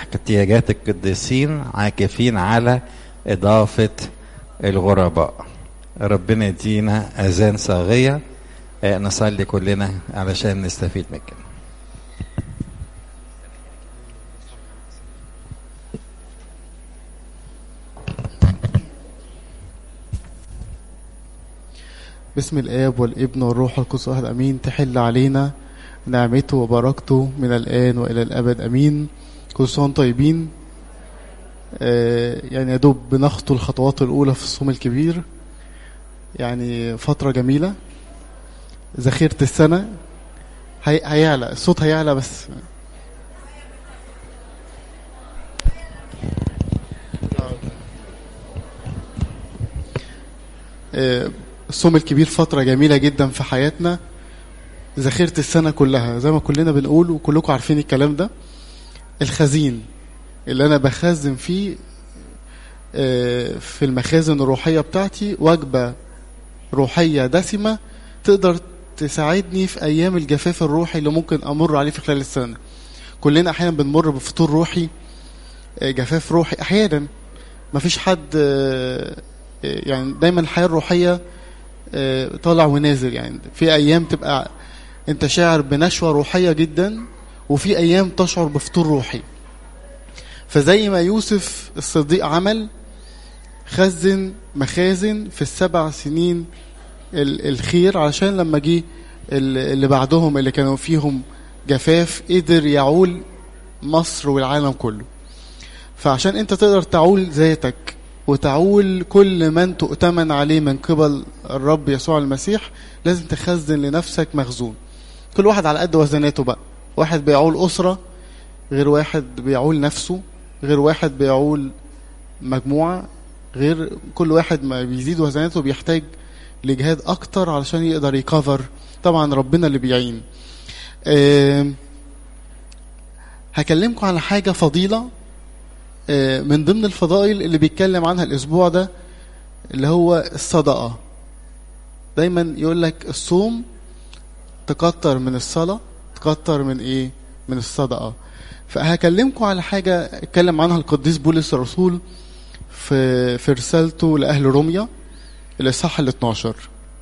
احتياجات القديسين عاكفين على إضافة الغرباء ربنا يدينا أذان صاغية آه، نصلي كلنا علشان نستفيد من كده بسم الآب والابن والروح القدس واحد أمين تحل علينا نعمته وبركته من الآن وإلى الأبد أمين كل سنة وانتم طيبين آه يعني يا دوب بنخطو الخطوات الأولى في الصوم الكبير يعني فترة جميلة ذخيرة السنة هي... هيعلى الصوت هيعلى بس آه، الصوم الكبير فترة جميلة جدا في حياتنا ذخيرة السنة كلها زي ما كلنا بنقول وكلكم عارفين الكلام ده الخزين اللي أنا بخزن فيه آه، في المخازن الروحية بتاعتي وجبة روحية دسمة تقدر تساعدني في أيام الجفاف الروحي اللي ممكن أمر عليه في خلال السنة كلنا أحيانا بنمر بفطور روحي آه، جفاف روحي أحيانا مفيش حد آه، آه، يعني دايما الحياة الروحية آه، طالع ونازل يعني في ايام تبقى انت شاعر بنشوة روحية جدا وفي ايام تشعر بفطور روحي فزي ما يوسف الصديق عمل خزن مخازن في السبع سنين ال- الخير علشان لما جه ال- اللي بعدهم اللي كانوا فيهم جفاف قدر يعول مصر والعالم كله فعشان انت تقدر تعول ذاتك وتعول كل من تؤتمن عليه من قبل الرب يسوع المسيح لازم تخزن لنفسك مخزون كل واحد على قد وزناته بقى واحد بيعول أسرة غير واحد بيعول نفسه غير واحد بيعول مجموعة غير كل واحد ما بيزيد وزناته بيحتاج لجهاد أكتر علشان يقدر يكفر طبعا ربنا اللي بيعين آم، هكلمكم على حاجة فضيلة آه، من ضمن الفضائل اللي بيتكلم عنها الاسبوع ده اللي هو الصدقه دايما يقول لك الصوم تكتر من الصلاه تكتر من ايه من الصدقه فهكلمكم على حاجه اتكلم عنها القديس بولس الرسول في في رسالته لاهل روميا الاصحاح ال 12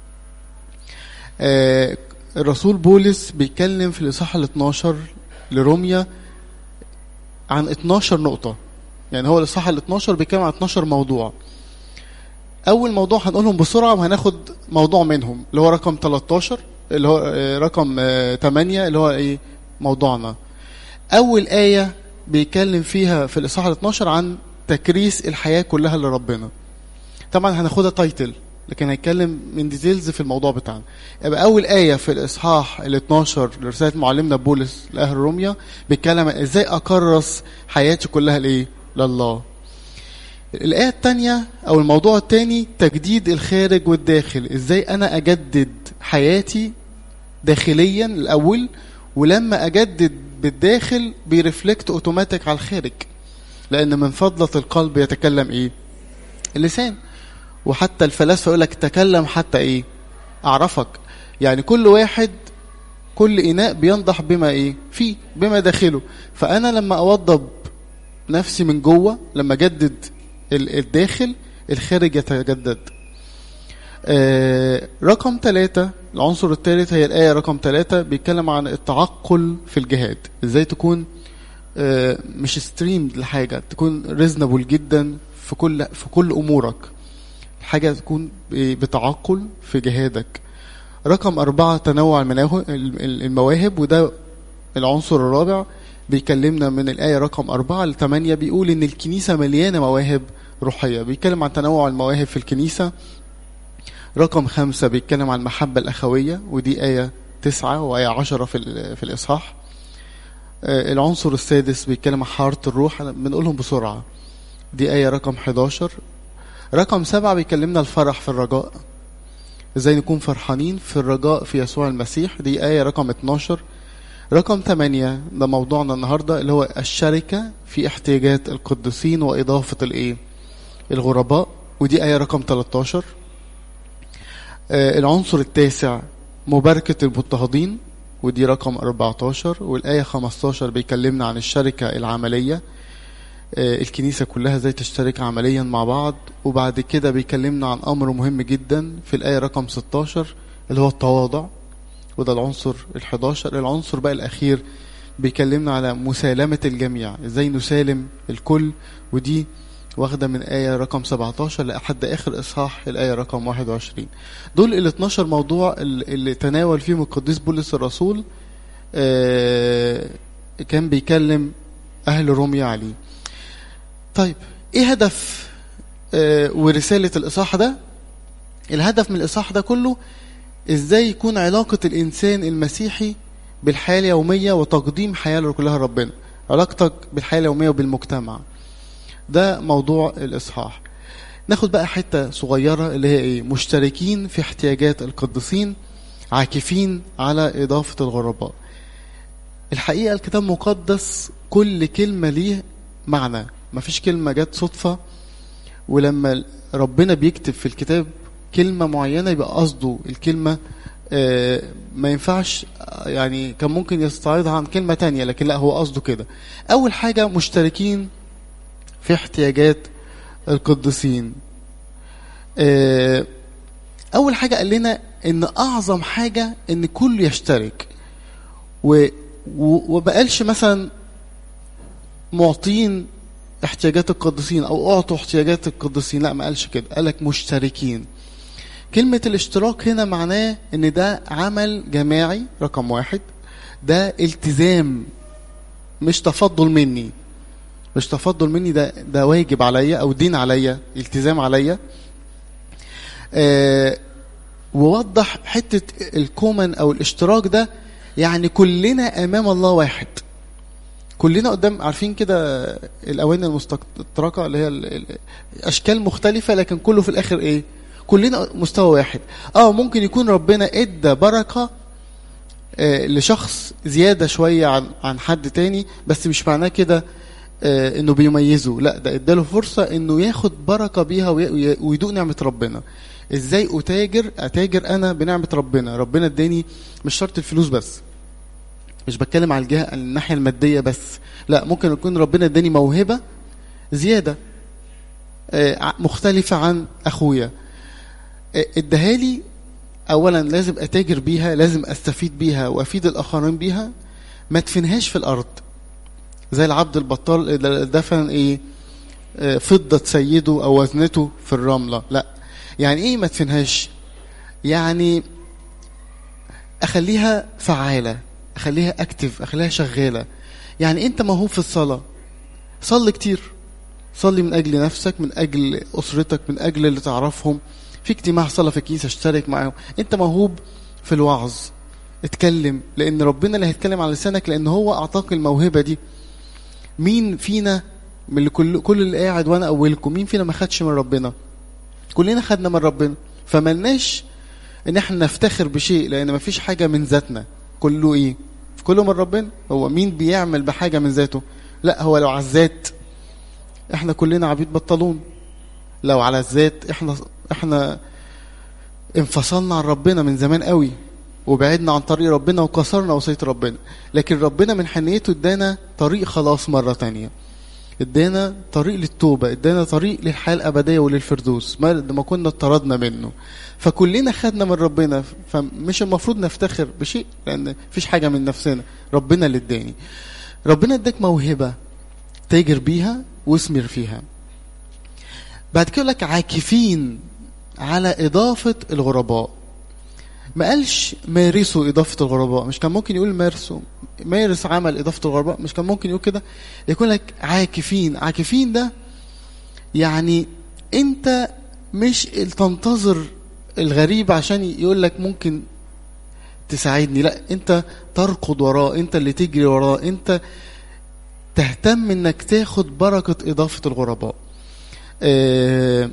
آه، الرسول بولس بيتكلم في الاصحاح ال 12 لروميا عن 12 نقطه يعني هو الاصحاح ال 12 بيتكلم عن 12 موضوع اول موضوع هنقولهم بسرعه وهناخد موضوع منهم اللي هو رقم 13 اللي هو آه، رقم آه، 8 اللي هو ايه موضوعنا اول ايه بيتكلم فيها في الاصحاح ال 12 عن تكريس الحياه كلها لربنا طبعا هناخدها تايتل لكن هنتكلم من ديتيلز في الموضوع بتاعنا يبقى اول ايه في الاصحاح ال 12 لرساله معلمنا بولس لاهل روميا بيتكلم عن ازاي اكرس حياتي كلها لايه لله الآية الثانية أو الموضوع الثاني تجديد الخارج والداخل إزاي أنا أجدد حياتي داخليا الأول ولما أجدد بالداخل بيرفلكت أوتوماتيك على الخارج لأن من فضلة القلب يتكلم إيه اللسان وحتى الفلاسفة يقول لك تكلم حتى إيه أعرفك يعني كل واحد كل إناء بينضح بما إيه فيه بما داخله فأنا لما أوضب نفسي من جوه لما اجدد ال- الداخل الخارج يتجدد آه، رقم ثلاثة العنصر الثالث هي الآية رقم ثلاثة بيتكلم عن التعقل في الجهاد ازاي تكون آه، مش ستريمد لحاجة تكون ريزنبل جدا في كل في كل أمورك حاجة تكون ب- بتعقل في جهادك رقم أربعة تنوع المناهو- ال- المواهب وده العنصر الرابع بيكلمنا من الآية رقم أربعة لثمانية بيقول إن الكنيسة مليانة مواهب روحية بيتكلم عن تنوع المواهب في الكنيسة رقم خمسة بيتكلم عن المحبة الأخوية ودي آية تسعة وآية عشرة في, ال- في الإصحاح آه، العنصر السادس بيتكلم عن حارة الروح أنا بنقولهم بسرعة دي آية رقم 11 رقم سبعة بيكلمنا الفرح في الرجاء ازاي نكون فرحانين في الرجاء في يسوع المسيح دي آية رقم 12 رقم 8 ده موضوعنا النهارده اللي هو الشركة في احتياجات القديسين وإضافة الإيه؟ الغرباء ودي آية رقم 13 آه العنصر التاسع مباركة المضطهدين ودي رقم 14 والآية 15 بيكلمنا عن الشركة العملية آه، الكنيسة كلها ازاي تشترك عمليا مع بعض وبعد كده بيكلمنا عن أمر مهم جدا في الآية رقم 16 اللي هو التواضع وده العنصر ال11 العنصر بقى الأخير بيكلمنا على مسالمة الجميع ازاي نسالم الكل ودي واخدة من آية رقم 17 لحد آخر إصحاح الآية رقم 21 دول ال 12 موضوع اللي اللي تناول فيهم القديس بولس الرسول آه، كان بيكلم أهل روميا عليه طيب إيه هدف آه، ورسالة الإصحاح ده الهدف من الإصحاح ده كله إزاي يكون علاقة الإنسان المسيحي بالحياة اليومية وتقديم حياة كلها ربنا علاقتك بالحياة اليومية وبالمجتمع ده موضوع الإصحاح ناخد بقى حتة صغيرة اللي هي إيه مشتركين في احتياجات القديسين عاكفين على إضافة الغرباء الحقيقة الكتاب المقدس كل كلمة ليه معنى مفيش كلمة جت صدفة ولما ربنا بيكتب في الكتاب كلمة معينة يبقى قصده الكلمة آه، ما ينفعش آه، يعني كان ممكن يستعيضها عن كلمة تانية لكن لا هو قصده كده أول حاجة مشتركين في احتياجات القديسين آه، أول حاجة قال لنا إن أعظم حاجة إن كل يشترك و و- وبقالش مثلا معطين احتياجات القديسين او اعطوا احتياجات القديسين لا ما قالش كده قالك مشتركين كلمة الاشتراك هنا معناه ان ده عمل جماعي رقم واحد ده التزام مش تفضل مني مش تفضل مني ده ده واجب عليا او دين عليا التزام عليا آه ووضح حتة الكومن او الاشتراك ده يعني كلنا امام الله واحد كلنا قدام عارفين كده الاواني المستطرقه اللي هي ال- ال- اشكال مختلفه لكن كله في الاخر ايه كلنا مستوى واحد اه ممكن يكون ربنا ادى بركه آه لشخص زياده شويه عن عن حد تاني بس مش معناه كده آه انه بيميزه لا ده اداله فرصه انه ياخد بركه بيها وي- وي- ويدوق نعمه ربنا ازاي اتاجر اتاجر انا بنعمه ربنا ربنا اداني مش شرط الفلوس بس مش بتكلم على الجهه الناحيه الماديه بس لا ممكن يكون ربنا اداني موهبه زياده آه، ع- مختلفه عن اخويا آه، اداها لي اولا لازم اتاجر بيها لازم استفيد بيها وافيد الاخرين بيها ما تفنهاش في الارض زي العبد البطال اللي دفن ايه آه، فضه سيده او وزنته في الرمله لا يعني ايه ما تفنهاش يعني اخليها فعاله اخليها اكتف اخليها شغاله يعني انت موهوب في الصلاه صلي كتير صلي من اجل نفسك من اجل اسرتك من اجل اللي تعرفهم في اجتماع صلاه في الكنيسه اشترك معاهم انت موهوب في الوعظ اتكلم لان ربنا اللي هيتكلم على لسانك لان هو اعطاك الموهبه دي مين فينا من اللي كل كل اللي قاعد وانا اولكم مين فينا ما خدش من ربنا كلنا خدنا من ربنا فملناش ان احنا نفتخر بشيء لان مفيش حاجه من ذاتنا كله ايه كله من ربنا هو مين بيعمل بحاجه من ذاته لا هو لو على الذات احنا كلنا عبيد بطلون لو على الذات احنا احنا انفصلنا عن ربنا من زمان قوي وبعدنا عن طريق ربنا وكسرنا وصية ربنا لكن ربنا من حنيته ادانا طريق خلاص مرة تانية ادانا طريق للتوبة ادانا طريق للحياة الأبدية وللفردوس ما ما كنا اطردنا منه فكلنا خدنا من ربنا فمش المفروض نفتخر بشيء لأن مفيش حاجة من نفسنا ربنا اللي اداني ربنا اداك موهبة تاجر بيها واثمر فيها بعد كده لك عاكفين على إضافة الغرباء ما قالش مارسوا إضافة الغرباء مش كان ممكن يقول مارسوا مارس عمل إضافة الغرباء مش كان ممكن يقول كده يكون لك عاكفين عاكفين ده يعني أنت مش تنتظر الغريب عشان يقول لك ممكن تساعدني لا أنت تركض وراه أنت اللي تجري وراه أنت تهتم انك تاخد بركة إضافة الغرباء آه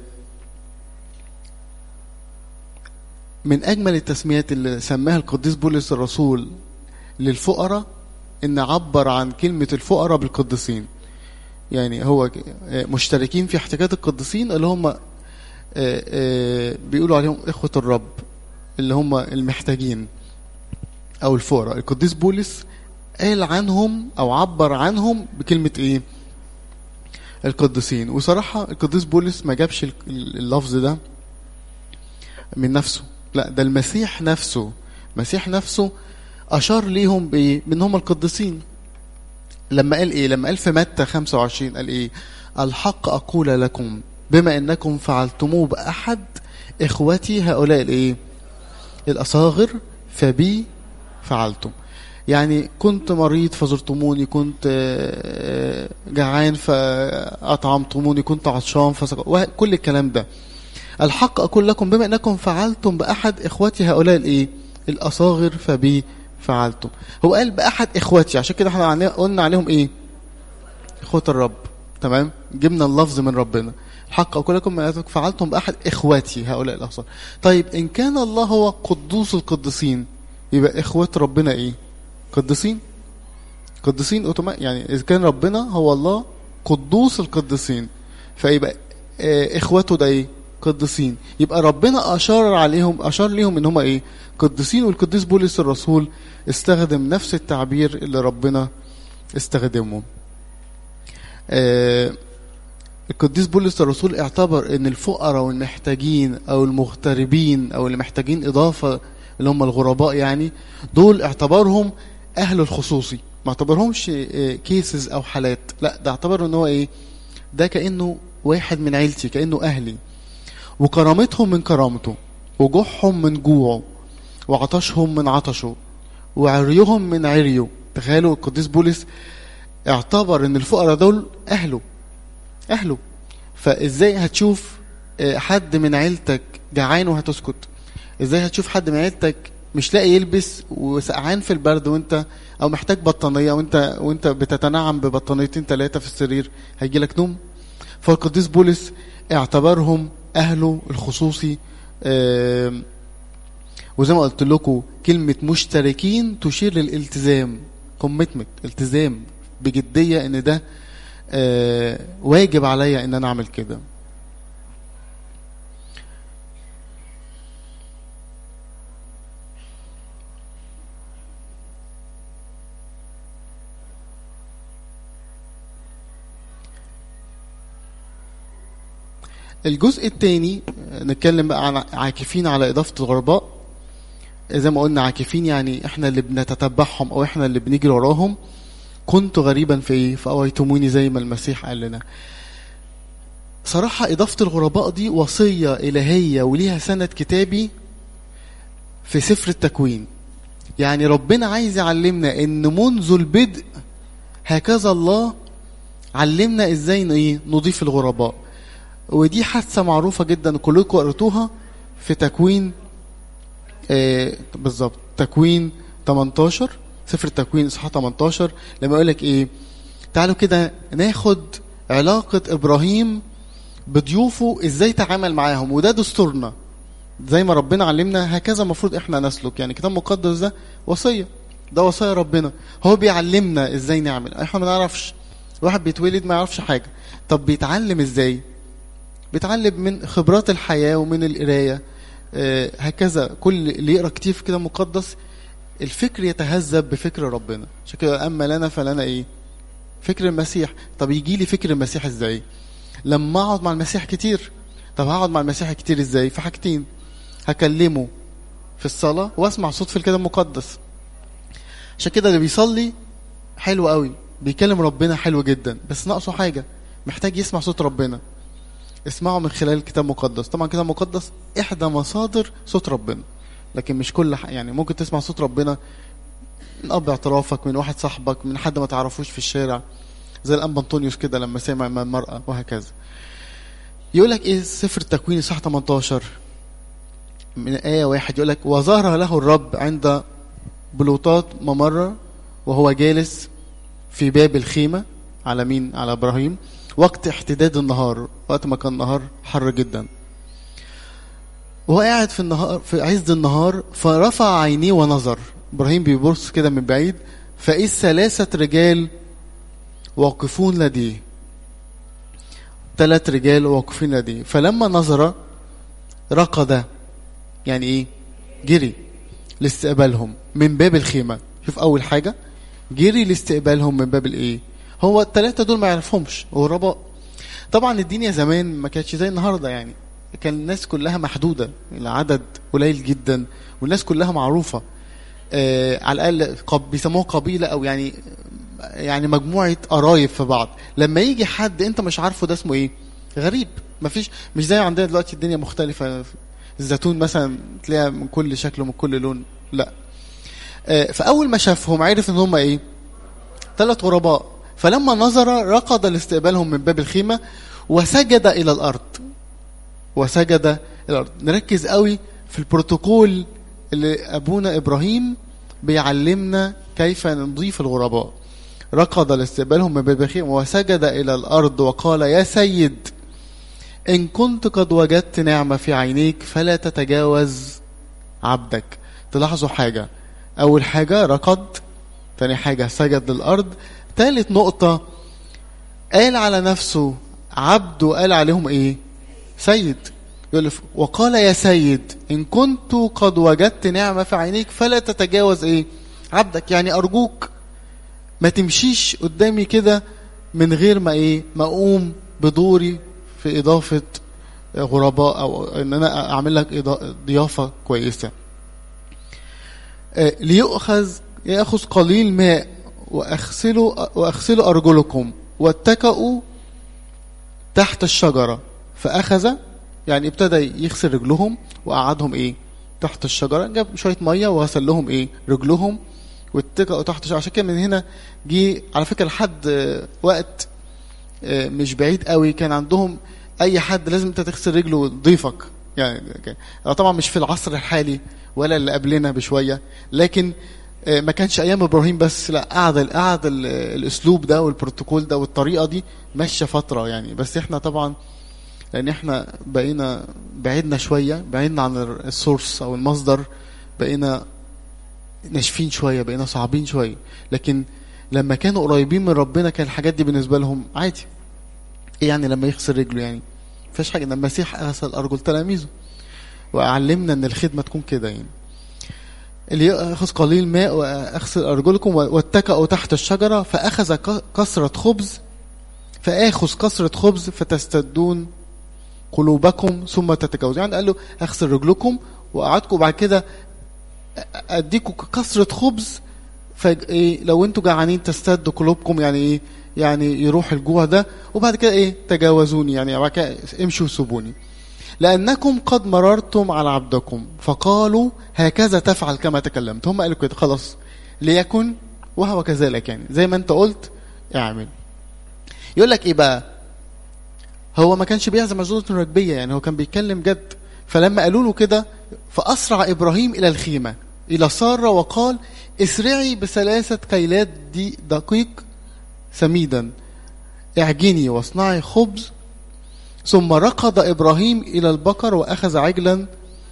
من أجمل التسميات اللي سماها القديس بولس الرسول للفقراء إن عبر عن كلمة الفقراء بالقديسين يعني هو مشتركين في احتياجات القديسين اللي هم بيقولوا عليهم إخوة الرب اللي هم المحتاجين أو الفقراء القديس بولس قال عنهم أو عبر عنهم بكلمة إيه القديسين وصراحة القديس بولس ما جابش ال- اللفظ ده من نفسه لا ده المسيح نفسه المسيح نفسه أشار ليهم بإيه؟ بإن هم القديسين لما قال إيه؟ لما قال في متى 25 قال إيه؟ الحق أقول لكم بما إنكم فعلتموه بأحد إخوتي هؤلاء الإيه؟ الأصاغر فبي فعلتم يعني كنت مريض فزرتموني كنت آه، جعان فأطعمتموني كنت عطشان فسق... وه- كل الكلام ده الحق أقول لكم بما أنكم فعلتم بأحد إخوتي هؤلاء الإيه الأصاغر فبي فعلتم هو قال بأحد إخوتي عشان كده احنا علي- قلنا عليهم إيه إخوة الرب تمام جبنا اللفظ من ربنا الحق أقول لكم بما أنكم فعلتم بأحد إخوتي هؤلاء الأصاغر طيب إن كان الله هو قدوس القديسين يبقى إخوة ربنا إيه قديسين قديسين اوتوماتيك يعني اذا كان ربنا هو الله قدوس القديسين فيبقى آه، اخواته ده ايه قديسين يبقى ربنا اشار عليهم اشار ليهم ان هم ايه قديسين والقديس بولس الرسول استخدم نفس التعبير اللي ربنا استخدمه آه، القديس بولس الرسول اعتبر ان الفقراء والمحتاجين او المغتربين او اللي محتاجين اضافه اللي هم الغرباء يعني دول اعتبرهم اهل الخصوصي ما اعتبرهمش كيسز او حالات لا ده اعتبر ان هو ايه ده كانه واحد من عيلتي كانه اهلي وكرامتهم من كرامته وجوعهم من جوعه وعطشهم من عطشه وعريهم من عريه تخيلوا القديس بولس اعتبر ان الفقراء دول اهله اهله فازاي هتشوف آه، حد من عيلتك جعان وهتسكت ازاي هتشوف حد من عيلتك مش لاقي يلبس وسقعان في البرد وانت او محتاج بطانيه وانت وانت بتتنعم ببطانيتين ثلاثه في السرير هيجي لك نوم فالقديس بولس اعتبرهم اهله الخصوصي آم، وزي ما قلت لكم كلمه مشتركين تشير للالتزام كوميتمنت التزام بجديه ان ده آه، واجب عليا ان انا اعمل كده الجزء الثاني نتكلم بقى عن عاكفين على إضافة الغرباء زي ما قلنا عاكفين يعني احنا اللي بنتتبعهم او احنا اللي بنجري وراهم كنت غريبا في ايه فأويتموني زي ما المسيح قال لنا صراحة إضافة الغرباء دي وصية إلهية وليها سند كتابي في سفر التكوين يعني ربنا عايز يعلمنا ان منذ البدء هكذا الله علمنا ازاي ن- ايه نضيف الغرباء ودي حادثة معروفة جدا كلكم قريتوها في تكوين آه بالظبط تكوين 18 سفر التكوين اصحاح 18 لما يقول لك ايه تعالوا كده ناخد علاقة ابراهيم بضيوفه ازاي تعامل معاهم وده دستورنا زي ما ربنا علمنا هكذا المفروض احنا نسلك يعني الكتاب المقدس ده وصية ده وصايا ربنا هو بيعلمنا ازاي نعمل احنا ما نعرفش واحد بيتولد ما يعرفش حاجة طب بيتعلم ازاي بيتعلم من خبرات الحياة ومن القراية آه، هكذا كل اللي يقرا كتير في كتاب مقدس الفكر يتهذب بفكر ربنا عشان كده اما لنا فلنا ايه فكر المسيح طب يجي لي فكر المسيح ازاي لما اقعد مع المسيح كتير طب هقعد مع المسيح كتير ازاي في حاجتين هكلمه في الصلاة واسمع صوت في الكتاب المقدس عشان كده اللي بيصلي حلو قوي بيكلم ربنا حلو جدا بس ناقصه حاجة محتاج يسمع صوت ربنا اسمعه من خلال الكتاب المقدس طبعا الكتاب المقدس احدى مصادر صوت ربنا لكن مش كل ح... يعني ممكن تسمع صوت ربنا من اب اعترافك من واحد صاحبك من حد ما تعرفوش في الشارع زي الانبا انطونيوس كده لما سمع من المرأة وهكذا يقول لك ايه سفر التكوين صح 18 من آية واحد يقول لك وظهر له الرب عند بلوطات ممرة وهو جالس في باب الخيمة على مين على إبراهيم وقت احتداد النهار وقت ما كان النهار حر جدا وهو قاعد في النهار في عز النهار فرفع عينيه ونظر ابراهيم بيبص كده من بعيد فاذ ثلاثه رجال واقفون لديه ثلاث رجال واقفين لديه فلما نظر ركض يعني ايه جري لاستقبالهم من باب الخيمه شوف اول حاجه جري لاستقبالهم من باب الايه هو الثلاثه دول ما يعرفهمش غرباء طبعا الدنيا زمان ما كانتش زي النهارده يعني كان الناس كلها محدوده العدد قليل جدا والناس كلها معروفه آه على الاقل قب بيسموها قبيله او يعني يعني مجموعه قرايب في بعض لما يجي حد انت مش عارفه ده اسمه ايه غريب مفيش مش زي عندنا دلوقتي الدنيا مختلفه الزيتون مثلا تلاقيها من كل شكل ومن كل لون لا آه فاول ما شافهم عرف ان هم ايه ثلاث غرباء فلما نظر رقد لاستقبالهم من باب الخيمه وسجد الى الارض وسجد الى الارض نركز قوي في البروتوكول اللي ابونا ابراهيم بيعلمنا كيف نضيف الغرباء ركض لاستقبالهم من باب الخيمه وسجد الى الارض وقال يا سيد ان كنت قد وجدت نعمه في عينيك فلا تتجاوز عبدك تلاحظوا حاجه اول حاجه ركض تاني حاجه سجد للارض تالت نقطه قال على نفسه عبد وقال عليهم ايه سيد يقول وقال يا سيد ان كنت قد وجدت نعمه في عينيك فلا تتجاوز ايه عبدك يعني ارجوك ما تمشيش قدامي كده من غير ما ايه ما اقوم بدوري في اضافه غرباء او ان انا اعمل لك ضيافه كويسه ليؤخذ ياخذ قليل ماء واغسلوا واغسلوا ارجلكم واتكئوا تحت الشجره فاخذ يعني ابتدى يغسل رجلهم وقعدهم ايه تحت الشجره جاب شويه ميه وغسل لهم ايه رجلهم واتكئوا تحت الشجره عشان كده من هنا جه على فكره لحد وقت مش بعيد قوي كان عندهم اي حد لازم انت تغسل رجله ضيفك يعني طبعا مش في العصر الحالي ولا اللي قبلنا بشويه لكن ما كانش ايام ابراهيم بس لا قعد قعد الاسلوب ده والبروتوكول ده والطريقه دي ماشيه فتره يعني بس احنا طبعا لان احنا بقينا بعدنا شويه بعدنا عن السورس او المصدر بقينا ناشفين شويه بقينا صعبين شويه لكن لما كانوا قريبين من ربنا كان الحاجات دي بالنسبه لهم عادي ايه يعني لما يغسل رجله يعني مفيش حاجه لما المسيح غسل ارجل تلاميذه وعلمنا ان الخدمه تكون كده يعني اللي ياخذ قليل ماء واغسل ارجلكم واتكأوا تحت الشجره فاخذ كسره خبز فاخذ كسره خبز فتستدون قلوبكم ثم تتجاوزوا يعني قال له اغسل رجلكم وقعدكم وبعد كده اديكم كسره خبز فايه لو انتوا جعانين تستدوا قلوبكم يعني ايه يعني يروح الجوع ده وبعد كده ايه تجاوزوني يعني بعد كده امشوا وسيبوني لأنكم قد مررتم على عبدكم فقالوا هكذا تفعل كما تكلمت هم قالوا كده خلاص ليكن وهو كذلك يعني زي ما انت قلت اعمل يقول لك ايه بقى هو ما كانش بيعزم عزومة ركبية يعني هو كان بيتكلم جد فلما قالوا له كده فأسرع إبراهيم إلى الخيمة إلى سارة وقال اسرعي بثلاثة كيلات دي دقيق سميدا اعجني واصنعي خبز ثم ركض ابراهيم الى البقر واخذ عجلا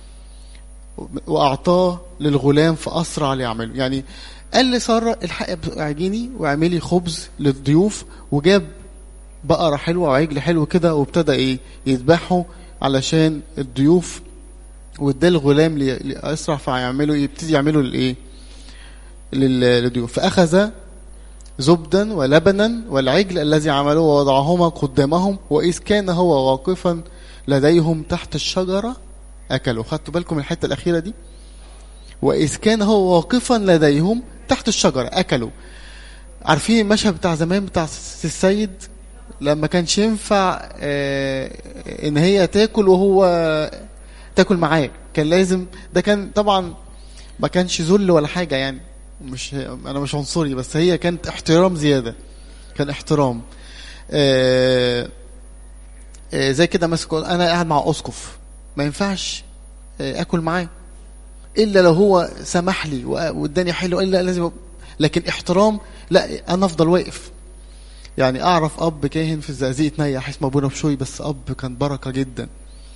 واعطاه للغلام فاسرع ليعمله يعني قال لساره الحق اعجني واعملي خبز للضيوف وجاب بقره حلوه وعجل حلو كده وابتدى ايه يذبحه علشان الضيوف واداه الغلام ليسرع فيعملوا يبتدي يعملوا الايه للضيوف فاخذ زبدا ولبنا والعجل الذي عملوه ووضعهما قدامهم وإذ كان هو واقفا لديهم تحت الشجرة أكلوا خدتوا بالكم الحتة الأخيرة دي وإذ كان هو واقفا لديهم تحت الشجرة أكلوا عارفين المشهد بتاع زمان بتاع السيد لما كانش ينفع آه ان هي تاكل وهو تاكل معاه كان لازم ده كان طبعا ما كانش ذل ولا حاجه يعني مش انا مش عنصري بس هي كانت احترام زياده كان احترام آه آه زي كده ماسك انا قاعد مع اسقف ما ينفعش آه اكل معاه الا لو هو سمح لي واداني حلو الا لازم لكن احترام لا انا افضل واقف يعني اعرف اب كاهن في الزقازيق نيح اسمه ابونا بشوي بس اب كان بركه جدا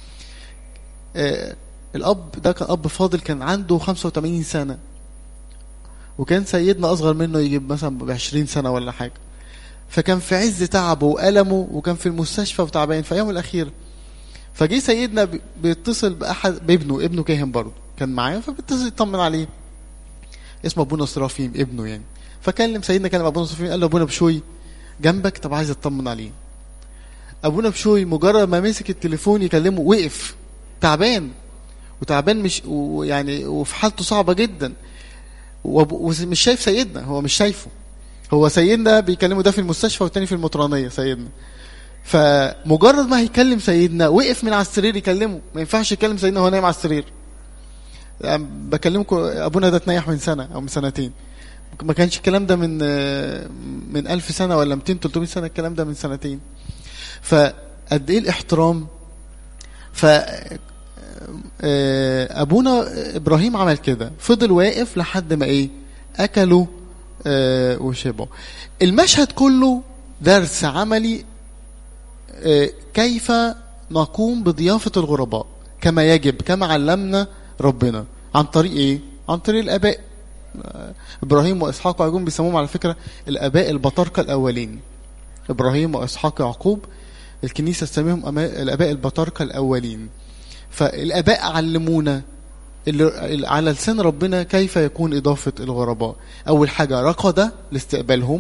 آه الاب ده كان اب فاضل كان عنده 85 سنه وكان سيدنا اصغر منه يجيب مثلا ب 20 سنه ولا حاجه فكان في عز تعبه والمه وكان في المستشفى وتعبان في ايامه الاخيره فجه سيدنا بيتصل باحد بابنه ابنه كاهن برضه كان معاه فبيتصل يطمن عليه اسمه ابونا سرافيم ابنه يعني فكلم سيدنا كلم ابونا سرافيم قال له ابونا بشوي جنبك طب عايز اطمن عليه ابونا بشوي مجرد ما مسك التليفون يكلمه وقف تعبان وتعبان مش ويعني وفي حالته صعبه جدا ومش شايف سيدنا هو مش شايفه هو سيدنا بيكلمه ده في المستشفى والتاني في المطرانيه سيدنا فمجرد ما هيكلم سيدنا وقف من على السرير يكلمه ما ينفعش يكلم سيدنا وهو نايم على السرير يعني بكلمكم ابونا ده اتنيح من سنه او من سنتين ما كانش الكلام ده من من ألف سنه ولا 200 300 سنه الكلام ده من سنتين فقد ايه الاحترام ف ابونا ابراهيم عمل كده فضل واقف لحد ما ايه اكلوا آه وشبعوا المشهد كله درس عملي آه كيف نقوم بضيافة الغرباء كما يجب كما علمنا ربنا عن طريق ايه عن طريق الاباء آه ابراهيم واسحاق ويعقوب بيسموهم على فكرة الاباء البطاركة الاولين ابراهيم واسحاق ويعقوب الكنيسة تسميهم الاباء البطاركة الاولين فالاباء علمونا اللي على لسان ربنا كيف يكون إضافة الغرباء أول حاجة رقد لاستقبالهم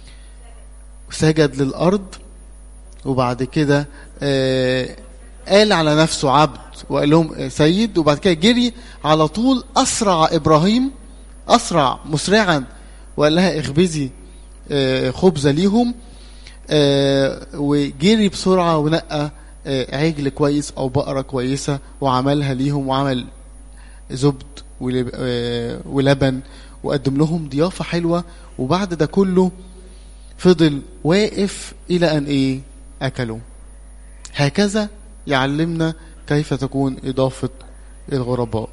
سجد للأرض وبعد كده آه قال على نفسه عبد وقال لهم سيد وبعد كده جري على طول أسرع إبراهيم أسرع مسرعا وقال لها اخبزي آه خبزة ليهم آه وجري بسرعة ونقى عجل كويس أو بقرة كويسة وعملها ليهم وعمل زبد ولبن وقدم لهم ضيافة حلوة وبعد ده كله فضل واقف إلى أن إيه أكلوا هكذا يعلمنا كيف تكون إضافة الغرباء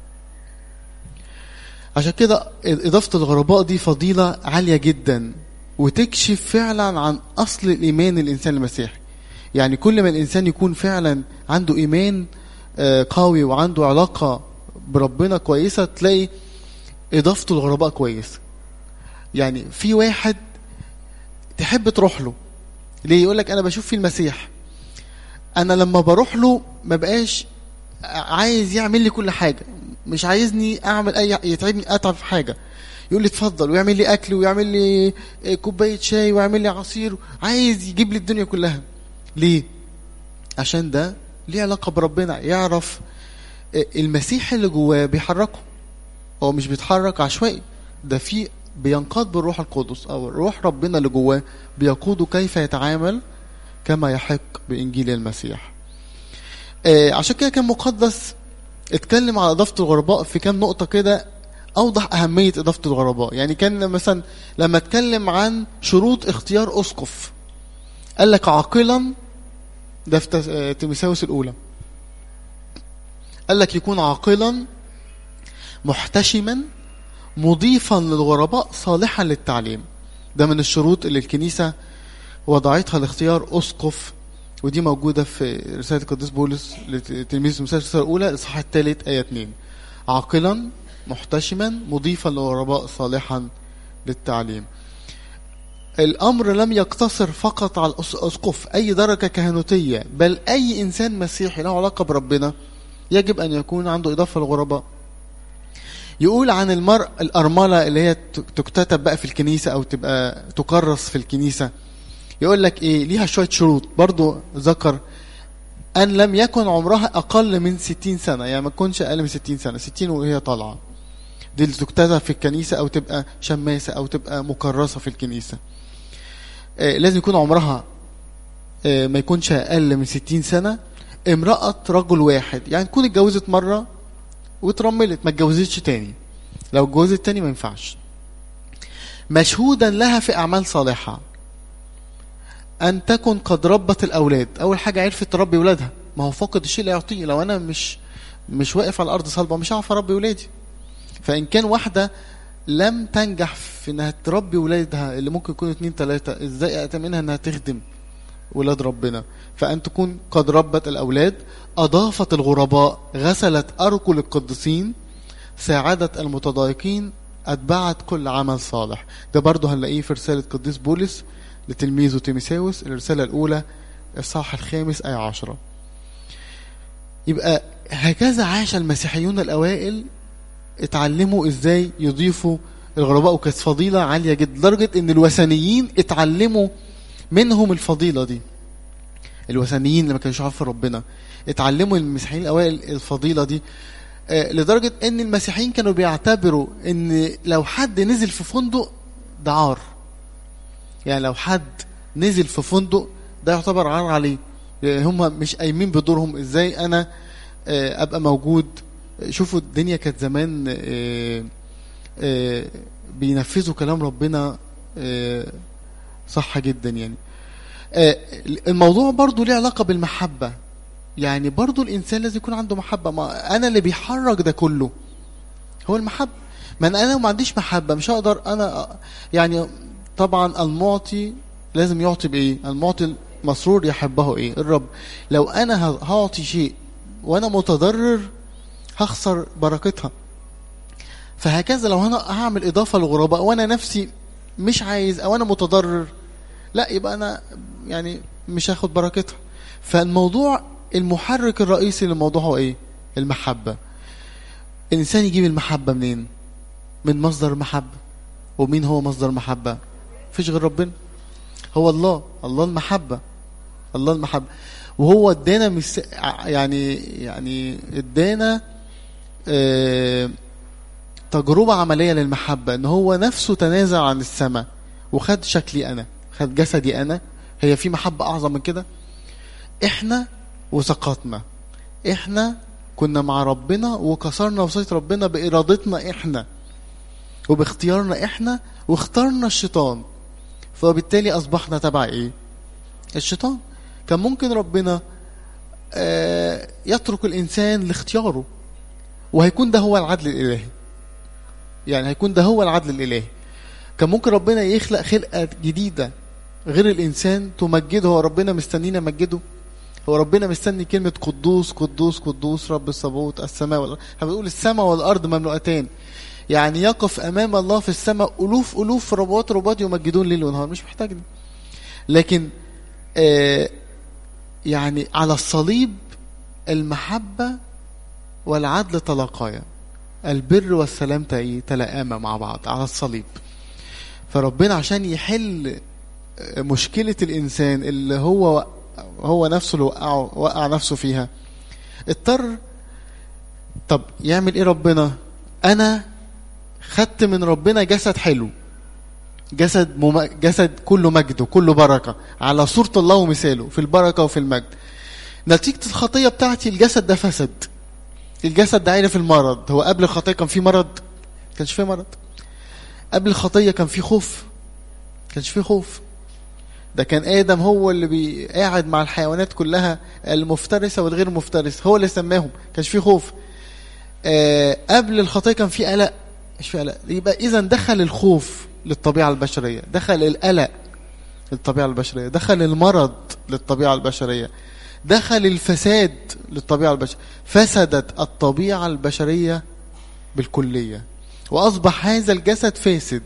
عشان كده إضافة الغرباء دي فضيلة عالية جدا وتكشف فعلا عن أصل الإيمان الإنسان المسيحي يعني كل ما الإنسان يكون فعلا عنده إيمان قوي وعنده علاقة بربنا كويسة تلاقي إضافته الغرباء كويسة يعني في واحد تحب تروح له ليه يقول لك أنا بشوف في المسيح أنا لما بروح له ما بقاش عايز يعمل لي كل حاجة مش عايزني أعمل أي يتعبني أتعب في حاجة يقول لي اتفضل ويعمل لي أكل ويعمل لي كوباية شاي ويعمل لي عصير عايز يجيب لي الدنيا كلها ليه؟ عشان ده ليه علاقة بربنا يعرف المسيح اللي جواه بيحركه هو مش بيتحرك عشوائي ده في بينقاد بالروح القدس او روح ربنا اللي جواه بيقوده كيف يتعامل كما يحق بانجيل المسيح آه عشان كده كان مقدس اتكلم على اضافه الغرباء في كام نقطه كده اوضح اهميه اضافه الغرباء يعني كان مثلا لما اتكلم عن شروط اختيار اسقف قال لك عاقلا ده في تيموثاوس الاولى قال لك يكون عاقلا محتشما مضيفا للغرباء صالحا للتعليم ده من الشروط اللي الكنيسة وضعتها لاختيار أسقف ودي موجودة في رسالة القديس بولس لتلميذ المساجد الرسالة الأولى الإصحاح الثالث آية 2 عاقلا محتشما مضيفا للغرباء صالحا للتعليم الأمر لم يقتصر فقط على الأسقف أي درجة كهنوتية بل أي إنسان مسيحي له علاقة بربنا يجب أن يكون عنده إضافة للغرباء يقول عن المرء الأرملة اللي هي تكتتب بقى في الكنيسة أو تبقى تكرس في الكنيسة يقول لك إيه ليها شوية شروط برضو ذكر أن لم يكن عمرها أقل من ستين سنة يعني ما تكونش أقل من ستين سنة ستين وهي طالعة دي اللي تكتتب في الكنيسة أو تبقى شماسة أو تبقى مكرسة في الكنيسة آه لازم يكون عمرها آه ما يكونش أقل من ستين سنة امرأة رجل واحد يعني تكون اتجوزت مرة واترملت ما اتجوزتش تاني لو اتجوزت تاني ما ينفعش مشهودا لها في أعمال صالحة أن تكن قد ربت الأولاد أول حاجة عرفت تربي ولادها ما هو فاقد الشيء لا يعطيه لو أنا مش مش واقف على الأرض صلبة مش هعرف أربي ولادي فإن كان واحدة لم تنجح في إنها تربي ولادها اللي ممكن يكونوا اتنين تلاتة إزاي أتمنها إنها تخدم ولاد ربنا فأن تكون قد ربت الأولاد أضافت الغرباء غسلت أرجل القديسين ساعدت المتضايقين أتبعت كل عمل صالح ده برضه هنلاقيه في رسالة قديس بولس لتلميذه تيميساوس الرسالة الأولى الصح الخامس آية عشرة يبقى هكذا عاش المسيحيون الأوائل اتعلموا ازاي يضيفوا الغرباء وكانت فضيلة عالية جدا لدرجة ان الوثنيين اتعلموا منهم الفضيلة دي الوثنيين اللي ما كانوش عارفين ربنا اتعلموا المسيحيين الاوائل الفضيله دي آه، لدرجه ان المسيحيين كانوا بيعتبروا ان لو حد نزل في فندق ده عار يعني لو حد نزل في فندق ده يعتبر عار عليه يعني هم مش قايمين بدورهم ازاي انا آه، ابقى موجود شوفوا الدنيا كانت زمان آه، آه، بينفذوا كلام ربنا آه، صح جدا يعني آه، الموضوع برضو ليه علاقة بالمحبة يعني برضو الإنسان لازم يكون عنده محبة ما أنا اللي بيحرك ده كله هو المحبة ما أنا أنا ما عنديش محبة مش هقدر أنا يعني طبعا المعطي لازم يعطي بإيه المعطي مسرور يحبه إيه الرب لو أنا ه- هعطي شيء وأنا متضرر هخسر بركتها فهكذا لو انا هعمل اضافه للغرباء وانا نفسي مش عايز او انا متضرر لا يبقى انا يعني مش هاخد بركتها فالموضوع المحرك الرئيسي للموضوع هو ايه المحبه الانسان يجيب المحبه منين من مصدر المحبه ومين هو مصدر المحبه مفيش غير ربنا هو الله الله المحبه الله المحبه وهو ادانا مس... يعني يعني ادانا آه تجربة عملية للمحبة ان هو نفسه تنازل عن السماء وخد شكلي انا خد جسدي انا هي في محبة اعظم من كده احنا وسقطنا احنا كنا مع ربنا وكسرنا وصية ربنا بارادتنا احنا وباختيارنا احنا واخترنا الشيطان فبالتالي اصبحنا تبع ايه الشيطان كان ممكن ربنا آه يترك الانسان لاختياره وهيكون ده هو العدل الالهي يعني هيكون ده هو العدل الالهي كان ممكن ربنا يخلق خلقه جديده غير الانسان تمجده هو ربنا مستنينا نمجده هو ربنا مستني كلمة قدوس قدوس قدوس رب الصبوت السماء والأرض احنا بنقول السماء والأرض مملوءتان يعني يقف أمام الله في السماء ألوف ألوف ربوات ربوات يمجدون ليل ونهار مش محتاج دي لكن آه يعني على الصليب المحبة والعدل تلاقايا البر والسلام تلاقاما مع بعض على الصليب فربنا عشان يحل مشكلة الإنسان اللي هو هو نفسه اللي وقعه وقع نفسه فيها اضطر طب يعمل ايه ربنا انا خدت من ربنا جسد حلو جسد مم... جسد كله مجد وكله بركة على صورة الله ومثاله في البركة وفي المجد نتيجة الخطية بتاعتي الجسد ده فسد الجسد ده عارف المرض هو قبل الخطية كان في مرض كانش فيه مرض قبل الخطية كان في خوف كانش فيه خوف ده كان ادم هو اللي قاعد مع الحيوانات كلها المفترسه والغير مفترسه هو اللي سماهم كانش فيه خوف آه قبل الخطيه كان في قلق مش في قلق يبقى اذا دخل الخوف للطبيعه البشريه دخل القلق للطبيعه البشريه دخل المرض للطبيعه البشريه دخل الفساد للطبيعه البشريه فسدت الطبيعه البشريه بالكليه واصبح هذا الجسد فاسد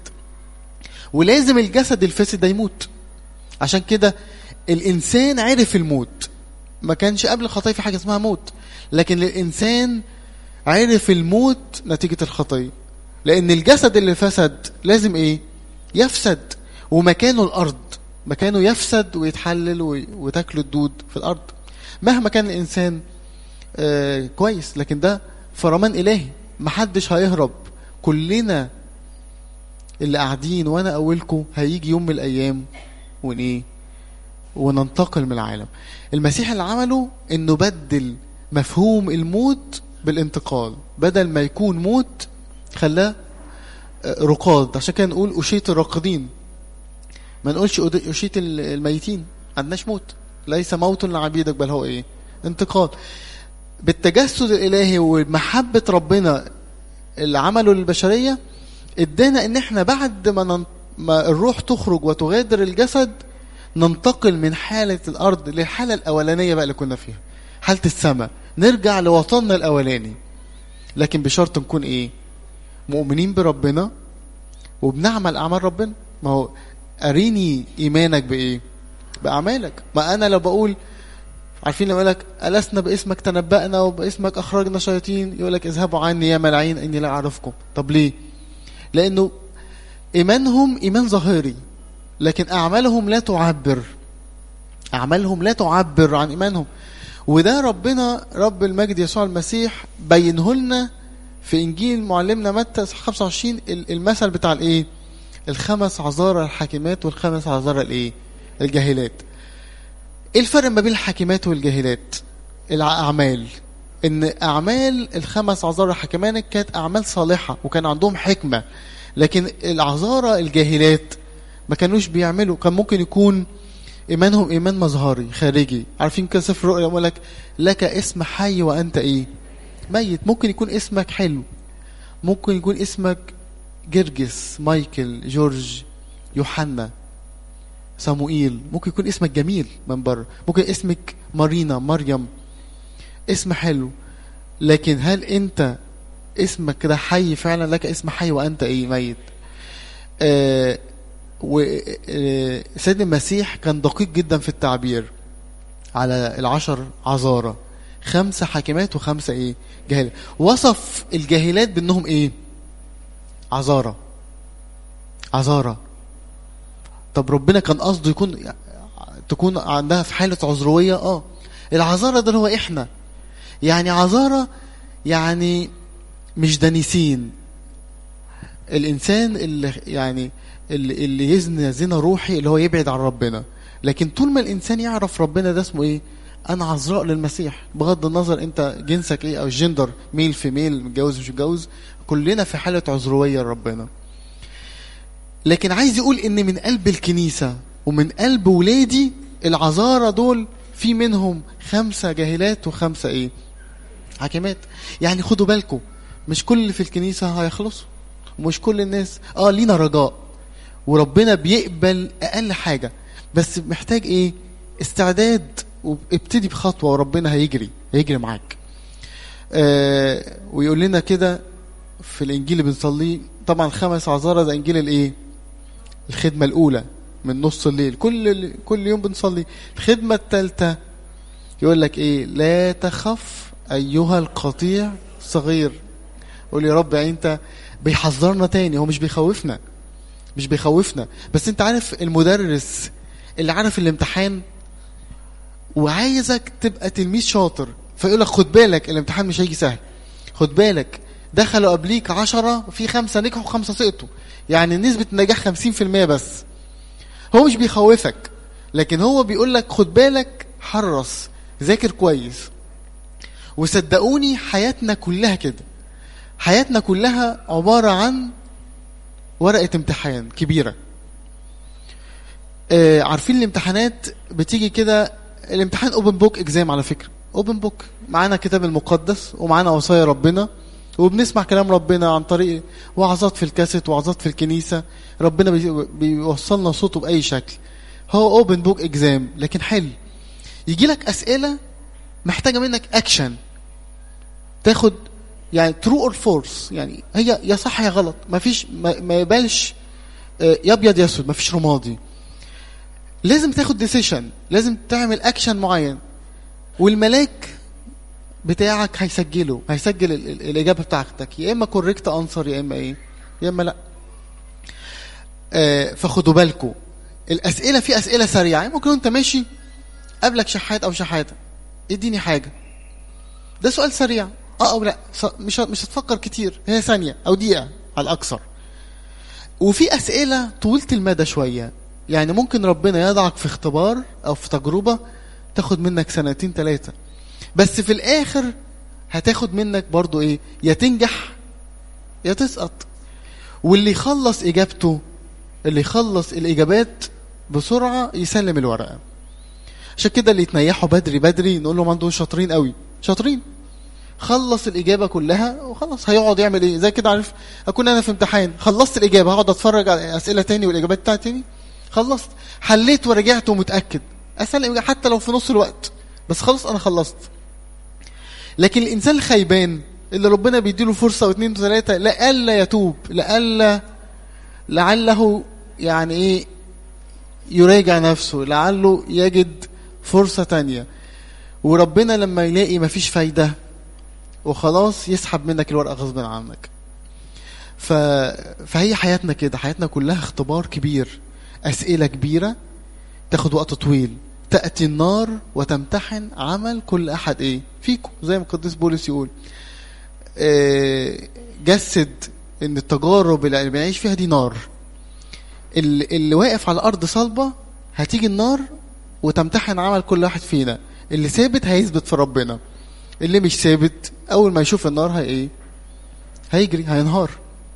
ولازم الجسد الفاسد ده يموت عشان كده الانسان عرف الموت ما كانش قبل الخطيه في حاجه اسمها موت لكن الانسان عرف الموت نتيجه الخطيه لان الجسد اللي فسد لازم ايه يفسد ومكانه الارض مكانه يفسد ويتحلل وتاكله الدود في الارض مهما كان الانسان آه كويس لكن ده فرمان الهي محدش هيهرب كلنا اللي قاعدين وانا اولكم هيجي يوم من الايام ون ايه وننتقل من العالم المسيح اللي عمله انه بدل مفهوم الموت بالانتقال بدل ما يكون موت خلاه رقاد عشان كده نقول أشيت الراقدين ما نقولش أشيت الميتين ما عندناش موت ليس موت لعبيدك بل هو ايه انتقال بالتجسد الالهي ومحبه ربنا اللي عمله للبشريه ادانا ان احنا بعد ما ننت... ما الروح تخرج وتغادر الجسد ننتقل من حالة الأرض للحالة الأولانية بقى اللي كنا فيها حالة السماء نرجع لوطننا الأولاني لكن بشرط نكون إيه مؤمنين بربنا وبنعمل أعمال ربنا ما هو أريني إيمانك بإيه بأعمالك ما أنا لو بقول عارفين لما لك ألسنا باسمك تنبأنا وباسمك أخرجنا شياطين يقول لك اذهبوا عني يا ملاعين إني لا أعرفكم طب ليه لأنه إيمانهم إيمان ظاهري لكن أعمالهم لا تعبر اعمالهم لا تعبر عن ايمانهم وده ربنا رب المجد يسوع المسيح بينه لنا في انجيل معلمنا متى 25 المثل بتاع الايه الخمس عذارى الحاكمات والخمس عذارى الايه الجاهلات ايه الفرق ما بين الحاكمات والجاهلات الاعمال ان اعمال الخمس عذارى الحاكمان كانت اعمال صالحه وكان عندهم حكمه لكن العذارى الجاهلات ما كانوش بيعملوا كان ممكن يكون ايمانهم ايمان مظهري خارجي عارفين كده سفر الرؤيا يقول لك لك اسم حي وانت ايه ميت ممكن يكون اسمك حلو ممكن يكون اسمك جرجس مايكل جورج يوحنا صموئيل ممكن يكون اسمك جميل من بره ممكن اسمك مارينا مريم اسم حلو لكن هل انت اسمك كده حي فعلا لك اسم حي وانت ايه ميت آه وسيدنا المسيح كان دقيق جدا في التعبير على العشر عذارى خمسة حاكمات وخمسة ايه جاهلة وصف الجاهلات بانهم ايه عذارى عذارى طب ربنا كان قصده يكون تكون عندها في حالة عذروية اه العذارى ده هو احنا يعني عذارى يعني مش دنيسين الانسان اللي يعني اللي, اللي يزنى زنا روحي اللي هو يبعد عن ربنا لكن طول ما الانسان يعرف ربنا ده اسمه ايه انا عذراء للمسيح بغض النظر انت جنسك ايه او الجندر ميل في ميل متجوز مش متجوز كلنا في حاله عذرويه لربنا لكن عايز يقول ان من قلب الكنيسه ومن قلب ولادي العذارى دول في منهم خمسه جاهلات وخمسه ايه حاكمات يعني خدوا بالكم مش كل اللي في الكنيسه هيخلصوا ومش كل الناس اه لينا رجاء وربنا بيقبل اقل حاجه بس محتاج ايه استعداد وابتدي بخطوه وربنا هيجري هيجري معاك آه ويقول لنا كده في الانجيل اللي بنصليه طبعا خمس عذارى ده انجيل الايه الخدمه الاولى من نص الليل كل كل يوم بنصلي الخدمه الثالثه يقول لك ايه لا تخف ايها القطيع صغير قول يا رب يعني انت بيحذرنا تاني هو مش بيخوفنا مش بيخوفنا بس انت عارف المدرس اللي عارف الامتحان وعايزك تبقى تلميذ شاطر فيقول لك خد بالك الامتحان مش هيجي سهل خد بالك دخلوا قبليك عشرة في خمسة نجحوا وخمسة سقطوا يعني نسبة النجاح خمسين في المية بس هو مش بيخوفك لكن هو بيقول لك خد بالك حرص ذاكر كويس وصدقوني حياتنا كلها كده حياتنا كلها عبارة عن ورقة امتحان كبيرة آه عارفين الامتحانات بتيجي كده الامتحان اوبن بوك اكزام على فكرة اوبن بوك معانا كتاب المقدس ومعانا وصايا ربنا وبنسمع كلام ربنا عن طريق وعظات في الكاسيت وعظات في الكنيسة ربنا بيوصلنا صوته بأي شكل هو اوبن بوك اكزام لكن حل يجي لك أسئلة محتاجة منك أكشن تاخد يعني ترو اور فورس يعني هي يا صح يا غلط ما فيش ما, ما يبالش يا ابيض يا اسود ما فيش رمادي لازم تاخد ديسيشن لازم تعمل اكشن معين والملاك بتاعك هيسجله هيسجل ال ال الاجابه بتاعتك يا اما كوريكت انسر يا اما ايه يا اما لا آه فخدوا بالكم الاسئله في اسئله سريعه يعني ممكن انت ماشي قبلك شحات او شحاته اديني حاجه ده سؤال سريع اه او لا مش مش هتفكر كتير هي ثانيه او دقيقه على الاكثر وفي اسئله طويله المدى شويه يعني ممكن ربنا يضعك في اختبار او في تجربه تاخد منك سنتين ثلاثه بس في الاخر هتاخد منك برضو ايه يا تنجح يا تسقط واللي يخلص اجابته اللي يخلص الاجابات بسرعه يسلم الورقه عشان كده اللي يتنيحوا بدري بدري نقول لهم انتوا شاطرين قوي شاطرين خلص الاجابه كلها وخلاص هيقعد يعمل ايه زي كده عارف اكون انا في امتحان خلصت الاجابه هقعد اتفرج على اسئله تاني والاجابات بتاعتي تاني خلصت حليت ورجعت ومتاكد اسلم حتى لو في نص الوقت بس خلاص انا خلصت لكن الانسان الخيبان اللي ربنا بيديله فرصه واثنين وثلاثه لئلا يتوب لئلا لعله يعني ايه يراجع نفسه لعله يجد فرصه تانية وربنا لما يلاقي مفيش فايده وخلاص يسحب منك الورقه غصب عنك ف... فهي حياتنا كده حياتنا كلها اختبار كبير اسئله كبيره تاخد وقت طويل تأتي النار وتمتحن عمل كل أحد إيه فيكم زي ما القديس بولس يقول آه، جسد إن التجارب اللي بنعيش فيها دي نار اللي, اللي واقف على الأرض صلبة هتيجي النار وتمتحن عمل كل واحد فينا اللي ثابت هيثبت في ربنا اللي مش ثابت أول ما يشوف النار هي إيه هيجري هينهار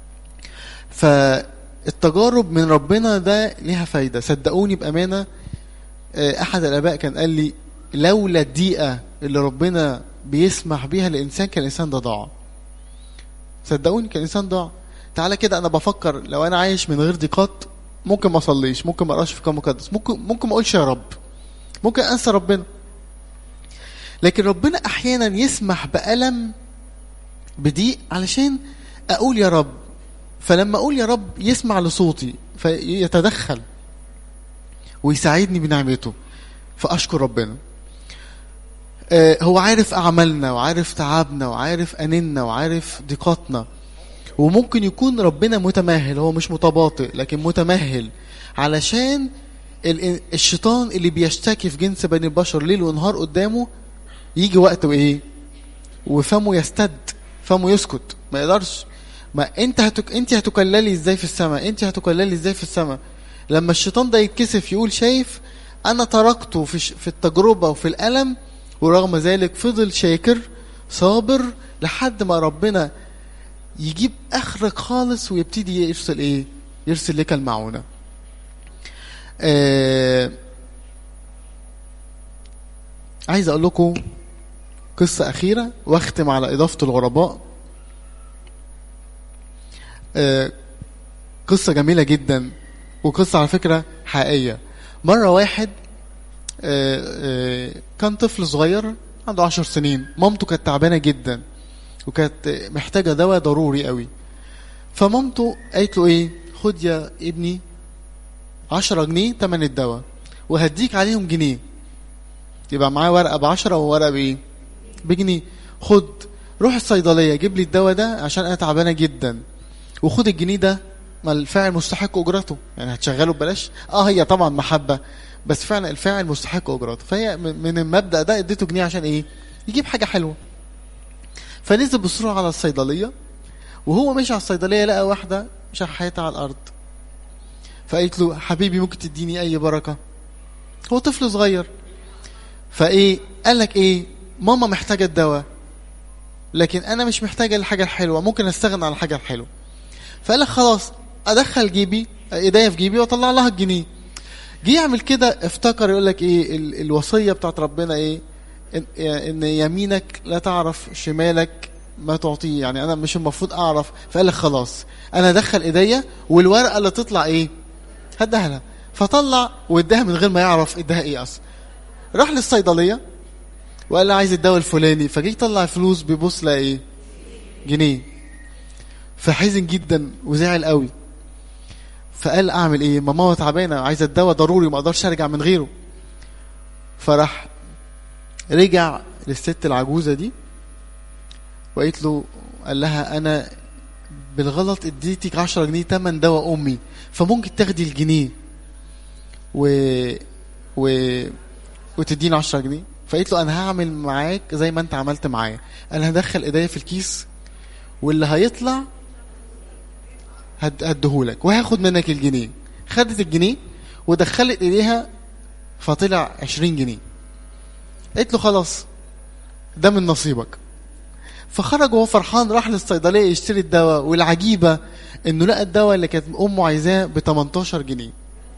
فالتجارب من ربنا ده ليها فايدة صدقوني بأمانة آه، أحد الآباء كان قال لي لولا الدقيقة اللي ربنا بيسمح بيها للإنسان كان الإنسان ده ضاع صدقوني كان الإنسان ضاع تعالى كده أنا بفكر لو أنا عايش من غير ضيقات ممكن ما أصليش ممكن ما أقراش في كتاب مقدس ممكن ممكن ما أقولش يا رب ممكن أنسى ربنا لكن ربنا أحيانا يسمح بألم بضيق علشان أقول يا رب فلما أقول يا رب يسمع لصوتي فيتدخل ويساعدني بنعمته فأشكر ربنا آه، هو عارف أعمالنا وعارف تعبنا وعارف أننا وعارف ضيقاتنا وممكن يكون ربنا متمهل هو مش متباطئ لكن متمهل علشان ال- الشيطان اللي بيشتكي في جنس بني البشر ليل ونهار قدامه يجي وقت وايه وفمه يستد فمه يسكت ما يقدرش ما انت هتك... انت هتكللي ازاي في السماء انت هتكللي ازاي في السماء لما الشيطان ده يتكسف يقول شايف انا تركته في ش... في التجربه وفي الالم ورغم ذلك فضل شاكر صابر لحد ما ربنا يجيب اخرك خالص ويبتدي يرسل ايه يرسل لك المعونه آه... عايز اقول لكم قصه اخيره واختم على اضافه الغرباء آه... قصه جميله جدا وقصه على فكره حقيقيه مره واحد آه، آه، كان طفل صغير عنده عشر سنين مامته كانت تعبانه جدا وكانت محتاجه دواء ضروري قوي فمامته قالت له ايه خد يا ابني عشرة جنيه تمن الدواء وهديك عليهم جنيه يبقى معاه ورقه بعشرة وورقه بايه بجنيه خد روح الصيدليه جيب لي الدواء ده عشان انا تعبانه جدا وخد الجنيه ده ما الفاعل مستحق اجرته يعني هتشغله ببلاش اه هي طبعا محبه بس فعلا الفاعل مستحق اجرته فهي من من المبدا ده اديته جنيه عشان ايه يجيب حاجه حلوه فنزل بسرعه على الصيدليه وهو ماشي على الصيدليه لقى واحده شحاته على الارض فقالت له حبيبي ممكن تديني اي بركه هو طفل صغير فايه قال لك ايه ماما محتاجه الدواء لكن انا مش محتاجه الحاجه الحلوه ممكن استغنى عن الحاجه الحلوه فقال لك خلاص ادخل جيبي ايديا في جيبي واطلع لها الجنيه جه يعمل كده افتكر يقول لك ايه ال- الوصيه بتاعت ربنا ايه ان, ان يمينك لا تعرف شمالك ما تعطيه يعني انا مش المفروض اعرف فقال لك خلاص انا ادخل ايديا والورقه اللي تطلع ايه هديها لها فطلع واداها من غير ما يعرف اداها ايه اصلا راح للصيدليه وقال لها عايز الدواء الفلاني فجه يطلع فلوس بيبص لها ايه جنيه فحزن جدا وزعل قوي فقال اعمل ايه ما ماما تعبانه عايزه الدواء ضروري ما اقدرش ارجع من غيره فراح رجع للست العجوزه دي وقالت له قال لها انا بالغلط اديتك 10 جنيه تمن دواء امي فممكن تاخدي الجنيه و و وتديني 10 جنيه فقالت له انا هعمل معاك زي ما انت عملت معايا انا هدخل ايديا في الكيس واللي هيطلع هد- هديهولك وهاخد منك الجنيه خدت الجنيه ودخلت ايديها فطلع 20 جنيه قالت له خلاص ده من نصيبك فخرج وهو فرحان راح للصيدليه يشتري الدواء والعجيبه انه لقى الدواء اللي كانت امه عايزاه ب 18 جنيه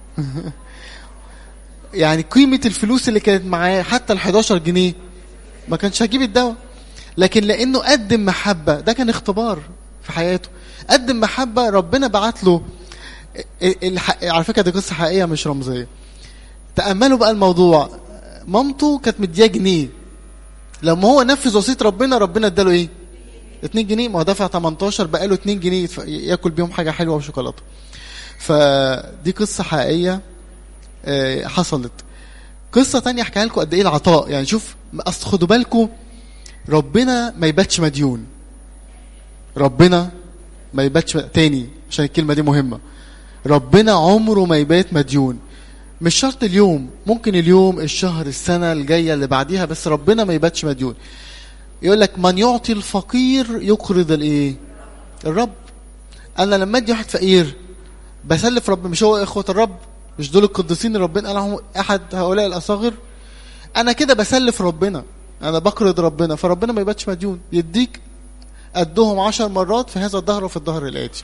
يعني قيمه الفلوس اللي كانت معاه حتى ال 11 جنيه ما كانش هجيب الدواء لكن لانه قدم محبه ده كان اختبار في حياته قدم محبه ربنا بعت له ال- الح- على فكره دي قصه حقيقيه مش رمزيه تاملوا بقى الموضوع مامته كانت مدياه جنيه لما هو نفذ وصيه ربنا ربنا اداله ايه 2 جنيه ما هو دفع 18 بقى له 2 جنيه يدفع- ياكل بيهم حاجه حلوه وشوكولاته فدي قصه حقيقيه آه، حصلت قصه تانية احكيها لكم قد ايه العطاء يعني شوف اصل خدوا بالكم ربنا ما يباتش مديون ربنا ما يباتش تاني عشان الكلمه دي مهمه ربنا عمره ما يبات مديون مش شرط اليوم ممكن اليوم الشهر السنة الجاية اللي بعديها بس ربنا ما يباتش مديون يقول لك من يعطي الفقير يقرض الايه الرب انا لما ادي واحد فقير بسلف رب مش هو اخوة الرب مش دول القديسين اللي ربنا قال عنهم احد هؤلاء الاصاغر انا كده بسلف ربنا انا بقرض ربنا فربنا ما يباتش مديون يديك قدهم عشر مرات في هذا الظهر وفي الظهر الآتي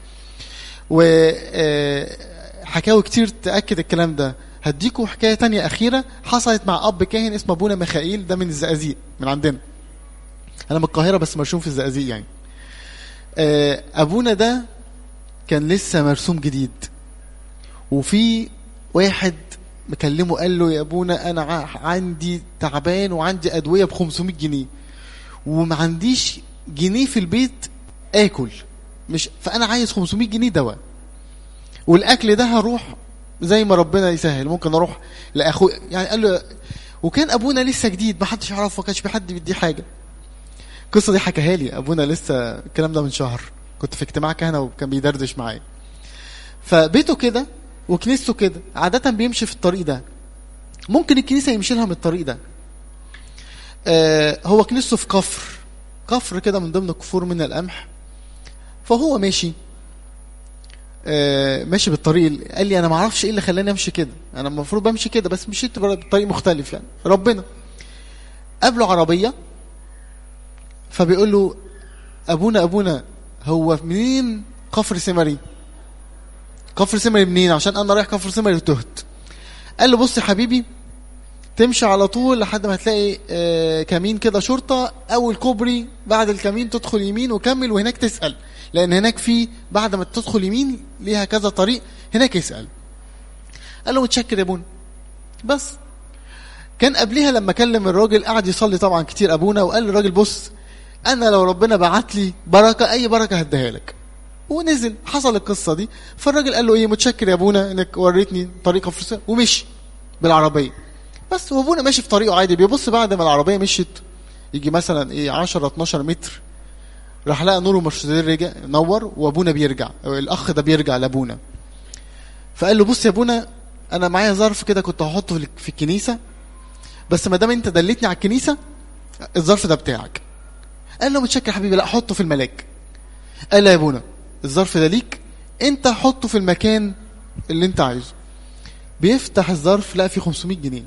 وحكاوي كتير تأكد الكلام ده هديكم حكاية تانية أخيرة حصلت مع أب كاهن اسمه أبونا ميخائيل ده من الزقازيق من عندنا أنا من القاهرة بس مرسوم في الزقازيق يعني آه، أبونا ده كان لسه مرسوم جديد وفي واحد مكلمه قال له يا ابونا انا ع- عندي تعبان وعندي ادويه ب 500 جنيه وما عنديش جنيه في البيت اكل مش فانا عايز 500 جنيه دواء والاكل ده هروح زي ما ربنا يسهل ممكن اروح لاخوي يعني قال له وكان ابونا لسه جديد ما حدش يعرفه ما كانش في حد بيديه حاجه القصه دي حكاها لي ابونا لسه الكلام ده من شهر كنت في اجتماع كهنه وكان بيدردش معايا فبيته كده وكنيسته كده عادة بيمشي في الطريق ده ممكن الكنيسة يمشي لها من الطريق ده آه هو كنيسته في كفر كفر كده من ضمن كفور من القمح فهو ماشي آه ماشي بالطريق ال- قال لي انا ما اعرفش ايه اللي خلاني امشي كده انا المفروض بمشي كده بس مشيت بطريق مختلف يعني ربنا قابله عربيه فبيقول له ابونا ابونا هو منين كفر سمري كفر سمري منين عشان انا رايح كفر سمري وتهت قال له بص يا حبيبي تمشي على طول لحد ما هتلاقي آه، كمين كده شرطة أول كوبري بعد الكمين تدخل يمين وكمل وهناك تسأل لأن هناك في بعد ما تدخل يمين ليها كذا طريق هناك يسأل قال له متشكر يا ابونا بس كان قبلها لما كلم الراجل قعد يصلي طبعا كتير ابونا وقال للراجل بص انا لو ربنا بعت لي بركه اي بركه هديها لك ونزل حصل القصه دي فالراجل قال له ايه متشكر يا ابونا انك وريتني طريق فرسان ومشي بالعربيه بس وابونا ماشي في طريقه عادي بيبص بعد ما العربيه مشيت يجي مثلا ايه 10 12 متر راح لقى نور المرشدين رجع نور وابونا بيرجع الاخ ده بيرجع لابونا فقال له بص يا ابونا انا معايا ظرف كده كنت هحطه في- في الكنيسه بس ما دام انت دلتني على الكنيسه الظرف ده بتاعك قال له متشكر يا حبيبي لا حطه في الملاك قال له يا ابونا الظرف ده ليك انت حطه في المكان اللي انت عايزه بيفتح الظرف لقى فيه 500 جنيه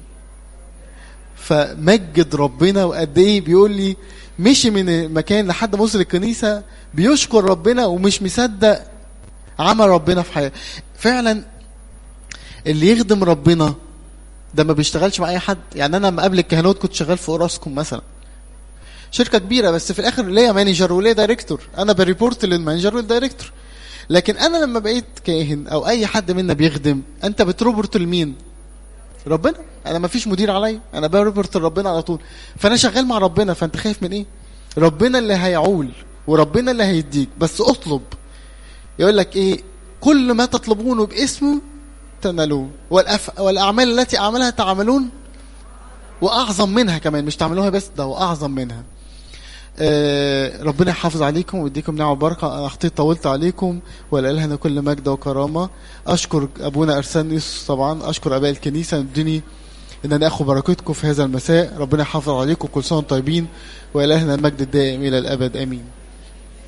فمجد ربنا وقد ايه بيقول لي مشي من المكان لحد ما وصل الكنيسه بيشكر ربنا ومش مصدق عمل ربنا في حياته فعلا اللي يخدم ربنا ده ما بيشتغلش مع اي حد يعني انا لما قبل الكهنوت كنت شغال في اوراسكوم مثلا شركه كبيره بس في الاخر ليا مانجر وليا دايركتور انا بريبورت للمانجر والدايركتور لكن انا لما بقيت كاهن او اي حد منا بيخدم انت بتروبورت لمين ربنا انا ما فيش مدير عليا انا بريبورت لربنا على طول فانا شغال مع ربنا فانت خايف من ايه ربنا اللي هيعول وربنا اللي هيديك بس اطلب يقول لك ايه كل ما تطلبونه باسمه تنالوه والأف... والاعمال التي اعملها تعملون واعظم منها كمان مش تعملوها بس ده واعظم منها آه، ربنا يحافظ عليكم ويديكم نعمه وبركه انا اخطيت طولت عليكم ولالهنا كل مجد وكرامه اشكر ابونا ارسانيوس طبعا اشكر اباء الكنيسه ادوني ان انا اخد بركتكم في هذا المساء ربنا يحافظ عليكم كل سنه وانتم طيبين والهنا المجد الدائم الى الابد امين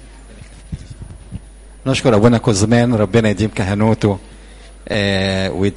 نشكر ابونا كوزمان ربنا يديم كهنوته آه ويديم